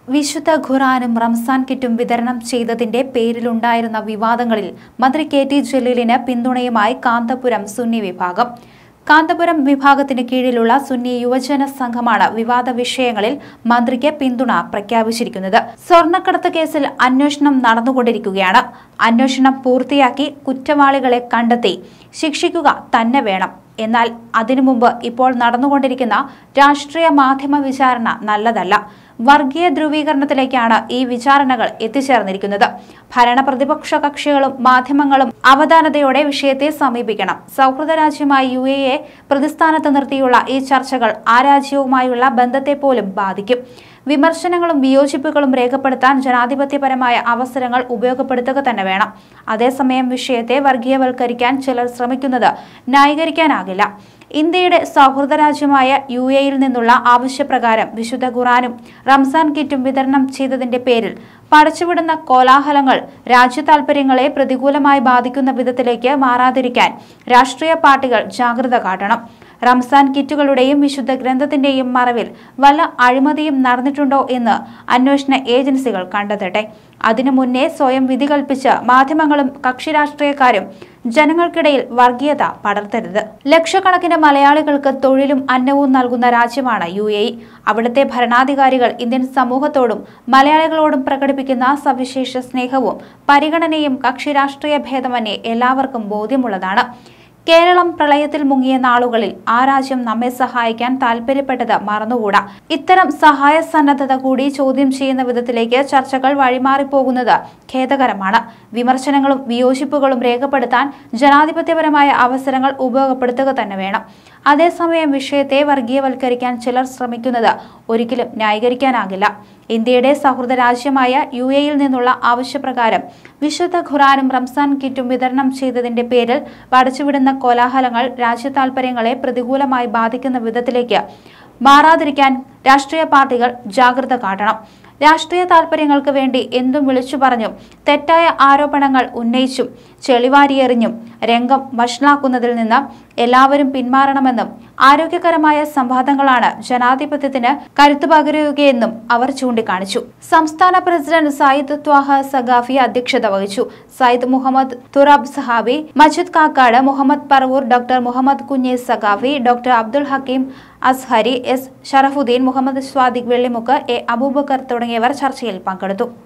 വിശുദ്ധ ഖുറാനും റംസാൻ കിറ്റും വിതരണം ചെയ്തതിന്റെ പേരിലുണ്ടായിരുന്ന വിവാദങ്ങളിൽ മന്ത്രി കെ ടി ജലീലിന് പിന്തുണയുമായി കാന്തപുരം സുന്നി വിഭാഗം കാന്തപുരം വിഭാഗത്തിന് കീഴിലുള്ള സുന്നി യുവജന സംഘമാണ് വിവാദ വിഷയങ്ങളിൽ മന്ത്രിക്ക് പിന്തുണ പ്രഖ്യാപിച്ചിരിക്കുന്നത് സ്വർണ്ണക്കടത്ത് കേസിൽ അന്വേഷണം നടന്നുകൊണ്ടിരിക്കുകയാണ് അന്വേഷണം പൂർത്തിയാക്കി കുറ്റവാളികളെ കണ്ടെത്തി ശിക്ഷിക്കുക തന്നെ വേണം എന്നാൽ അതിനു മുമ്പ് ഇപ്പോൾ നടന്നുകൊണ്ടിരിക്കുന്ന രാഷ്ട്രീയ മാധ്യമ വിചാരണ നല്ലതല്ല വർഗീയ ധ്രുവീകരണത്തിലേക്കാണ് ഈ വിചാരണകൾ എത്തിച്ചേർന്നിരിക്കുന്നത് ഭരണ പ്രതിപക്ഷ കക്ഷികളും മാധ്യമങ്ങളും അവധാനതയോടെ വിഷയത്തെ സമീപിക്കണം സൗഹൃദ രാജ്യമായ യു എ പ്രതിസ്ഥാനത്ത് നിർത്തിയുള്ള ഈ ചർച്ചകൾ ആ രാജ്യവുമായുള്ള ബന്ധത്തെ പോലും ബാധിക്കും വിമർശനങ്ങളും വിയോജിപ്പുകളും രേഖപ്പെടുത്താൻ ജനാധിപത്യപരമായ അവസരങ്ങൾ ഉപയോഗപ്പെടുത്തുക തന്നെ വേണം അതേസമയം വിഷയത്തെ വർഗീയവൽക്കരിക്കാൻ ചിലർ ശ്രമിക്കുന്നത് ന്യായീകരിക്കാനാകില്ല ഇന്ത്യയുടെ സൗഹൃദ രാജ്യമായ യു എയിൽ നിന്നുള്ള ആവശ്യപ്രകാരം വിശുദ്ധ ഖുറാനും റംസാൻ കിറ്റും വിതരണം ചെയ്തതിന്റെ പേരിൽ പടച്ചുവിടുന്ന കോലാഹലങ്ങൾ രാജ്യ താൽപര്യങ്ങളെ പ്രതികൂലമായി ബാധിക്കുന്ന വിധത്തിലേക്ക് മാറാതിരിക്കാൻ രാഷ്ട്രീയ പാർട്ടികൾ ജാഗ്രത കാട്ടണം റംസാൻ കിറ്റുകളുടെയും വിശുദ്ധ ഗ്രന്ഥത്തിന്റെയും മറവിൽ വല്ല അഴിമതിയും നടന്നിട്ടുണ്ടോ എന്ന് അന്വേഷണ ഏജൻസികൾ കണ്ടെത്തട്ടെ അതിനു മുന്നേ സ്വയം വിധി കൽപ്പിച്ച് മാധ്യമങ്ങളും കക്ഷി രാഷ്ട്രീയക്കാരും ജനങ്ങൾക്കിടയിൽ വർഗീയത പടർത്തരുത് ലക്ഷക്കണക്കിന് മലയാളികൾക്ക് തൊഴിലും അന്നവും നൽകുന്ന രാജ്യമാണ് യു എ അവിടുത്തെ ഭരണാധികാരികൾ ഇന്ത്യൻ സമൂഹത്തോടും മലയാളികളോടും പ്രകടിപ്പിക്കുന്ന സവിശേഷ സ്നേഹവും പരിഗണനയും കക്ഷി രാഷ്ട്രീയ ഭേദമന്യേ എല്ലാവർക്കും ബോധ്യമുള്ളതാണ് കേരളം പ്രളയത്തിൽ മുങ്ങിയ നാളുകളിൽ ആ രാജ്യം നമ്മെ സഹായിക്കാൻ താല്പര്യപ്പെട്ടത് മറന്നുകൂടാ ഇത്തരം സഹായ സന്നദ്ധത കൂടി ചോദ്യം ചെയ്യുന്ന വിധത്തിലേക്ക് ചർച്ചകൾ വഴിമാറിപ്പോകുന്നത് ഖേദകരമാണ് വിമർശനങ്ങളും വിയോജിപ്പുകളും രേഖപ്പെടുത്താൻ ജനാധിപത്യപരമായ അവസരങ്ങൾ ഉപയോഗപ്പെടുത്തുക തന്നെ വേണം അതേസമയം വിഷയത്തെ വർഗീയവൽക്കരിക്കാൻ ചിലർ ശ്രമിക്കുന്നത് ഒരിക്കലും ന്യായീകരിക്കാനാകില്ല ഇന്ത്യയുടെ സൗഹൃദ രാജ്യമായ യു എയിൽ നിന്നുള്ള ആവശ്യപ്രകാരം വിശുദ്ധ ഖുറാനും റംസാൻ കിറ്റും വിതരണം ചെയ്തതിന്റെ പേരിൽ പടച്ചുവിടുന്ന കോലാഹലങ്ങൾ രാജ്യ താൽപര്യങ്ങളെ പ്രതികൂലമായി ബാധിക്കുന്ന വിധത്തിലേക്ക് മാറാതിരിക്കാൻ രാഷ്ട്രീയ പാർട്ടികൾ ജാഗ്രത കാട്ടണം രാഷ്ട്രീയ താൽപര്യങ്ങൾക്ക് വേണ്ടി എന്തും വിളിച്ചു പറഞ്ഞും തെറ്റായ ആരോപണങ്ങൾ ഉന്നയിച്ചും ചെളിവാരിയെറിഞ്ഞും രംഗം വഷളാക്കുന്നതിൽ നിന്ന് എല്ലാവരും പിന്മാറണമെന്നും ആരോഗ്യകരമായ സംവാദങ്ങളാണ് ജനാധിപത്യത്തിന് കരുത്തു പകരുകയെന്നും അവർ ചൂണ്ടിക്കാണിച്ചു സംസ്ഥാന പ്രസിഡന്റ് സയ്യിദ് ത്വാഹ സഖാഫി അധ്യക്ഷത വഹിച്ചു സയ്യിദ് മുഹമ്മദ് തുറാബ് സഹാബി മജിദ് കാക്കാട് മുഹമ്മദ് പറവൂർ ഡോക്ടർ മുഹമ്മദ് കുഞ്ഞെ Saqafi doctor Abdul Hakeem Azhari S Sharafuddin Muhammad Sadiq Vellimukku A Abubakar തുടങ്ങിയവർ ചർച്ചയിൽ പങ്കെടുത്തു